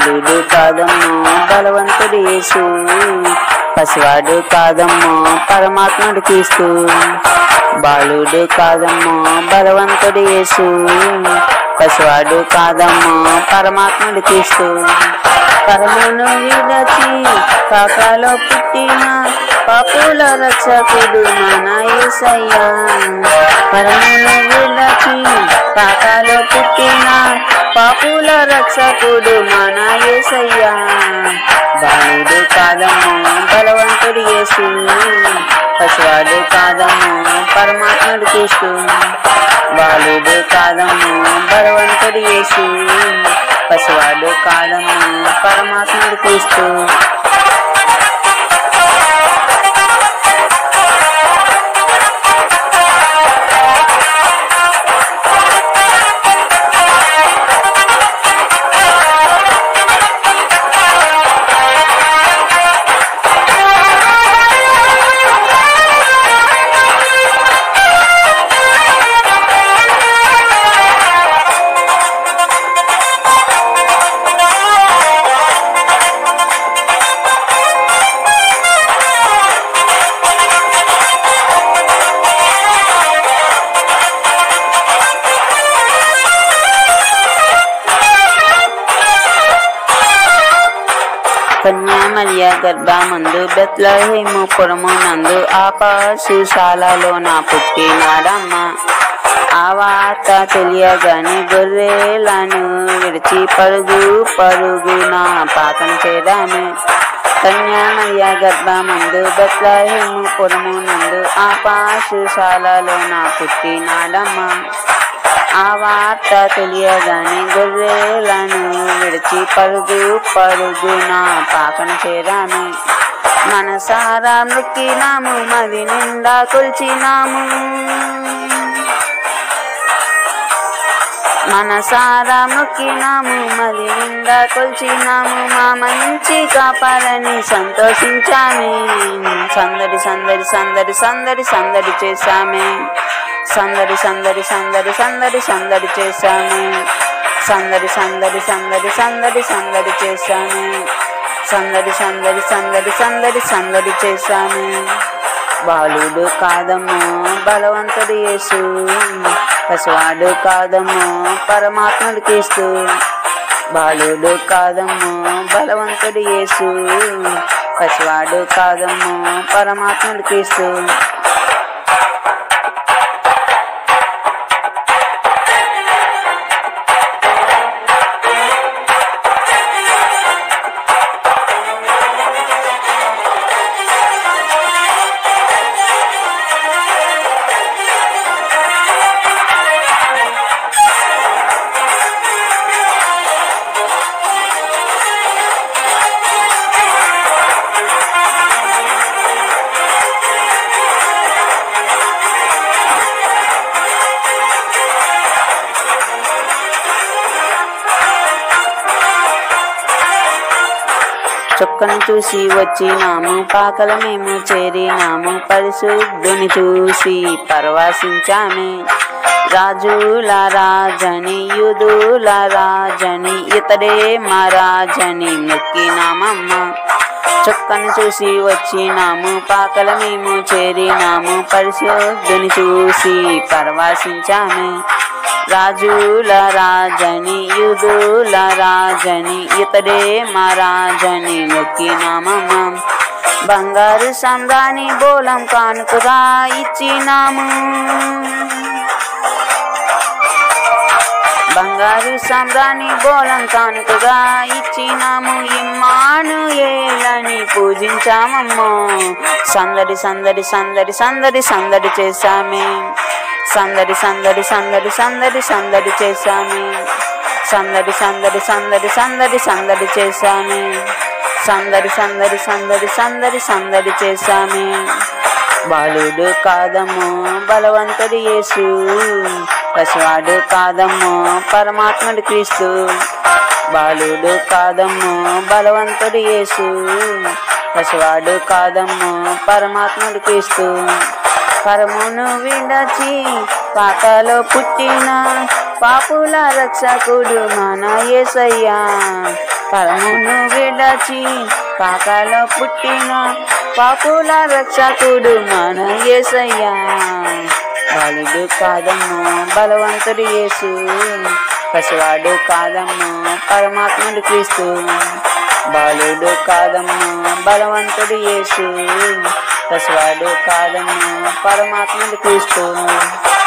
బాలుడు కాదమ్మో బలవంతుడు యేసు పసివాడు కాదమ్మో పరమాత్ముడు క్రీస్తు బాలుడు కాదమ్మో బలవంతుడు యేసు పసివాడు కాదమ్మో పరమాత్ముడు క్రీస్తు పరమును విడచి పాపాలో పుట్టిన పాపుల రక్షకుడు మన యేసయ్యా పరమును విడచి పాపాలో పుట్టిన పాపుల రక్షకుడు మన యేసయ్యా బాలుడు కాదమ్మో బలవంతుడు యేసు పసివాడు కాదమ్మో పరమాత్ముడు క్రీస్తు బాలుడు కాదమ్మో బలవంతుడు యేసు పసివాడు కాదమ్మో పరమాత్ముడు క్రీస్తు కన్యామల్య గర్భమందు బెత్లహేము పురము నందు ఆపాశుశాలలో నా పుట్టినాడమ్మ ఆ వార్త తెలియగానే గొర్రెలను విడిచి పరుగు పరుగున పాకన చేరామే కన్యామల్య గర్భమందు బెత్లహేము పురము నందు ఆపాశుశాలలో నా పుట్టినాడమ్మ ఆ వార్త తెలియగానే గొర్రెలను విడిచి పరుగు పరుగున పాకన చేరాము మనసారా మృక్కినాము మది నిండా కొల్చినాము మనసారా మొక్కినాము మది నిండా కొల్చినాము మా మంచి కాపాలని సంతోషించామే సందడి సందడి సందడి సందడి సందడి చేశామే సందడి సందడి సందడి సందడి సందడి చేశామే సందడి సందడి సందడి సందడి సందడి చేశామే సందడి సందడి సందడి సందడి సందడి చేశామే బాలుడు కాదమ్మో బలవంతుడు యేసు పసివాడు కాదమ్మో పరమాత్ముడు క్రీస్తు బాలుడు కాదమ్మో బలవంతుడు యేసు పసివాడు కాదమ్మో పరమాత్ముడు క్రీస్తు చుక్కను చూసి వచ్చినాము పాకల మేము చేరినాము పరిశుద్ధుని చూసి పరవశించామే రాజుల రాజని యుదుల రాజని ఇతడే మా రాజని మొక్కినామమ్మ చుక్కను చూసి వచ్చినాము పాకల మేము చేరినాము పరిశుద్ధుని చూసి పరవశించామే రాజుల రాజని యుదుల రాజని ఇతడే మా రాజని మొక్కినామమ్మ బంగారు సందాని బోలం కానుకగా ఇచ్చినాము బంగారు సంబ్రాని బోలం కానుకగా ఇచ్చినాము ఇమ్మాను ఏలని పూజించామమ్మో సందడి సందడి సందడి సందడి సందడి చేశామే సందడి సందడి సందడి సందడి సందడి చేశామే సందడి సందడి సందడి సందడి సందడి చేశామే సందడి సందడి సందడి సందడి సందడి చేశామే బాలుడు కాదమ్మో బలవంతుడు యేసు పసివాడు కాదమ్మో పరమాత్ముడు క్రీస్తు బాలుడు కాదమ్మో బలవంతుడు యేసు పసివాడు కాదమ్మో పరమాత్ముడు క్రీస్తు పరమును విడచి పాకలో పుట్టిన పాపుల రక్షకుడు మన యేసయ్యా పరమును విడచి పాకలో పుట్టిన పాపుల రక్షకుడు మన యేసయ్యా బాలుడు కాదమ్మో బలవంతుడు యేసు పసివాడు కాదమ్మో పరమాత్ముడు క్రీస్తు బాలుడు కాదమ్మో బలవంతుడు యేసు పసివాడు కాదమ్మో పరమాత్ముడు క్రీస్తు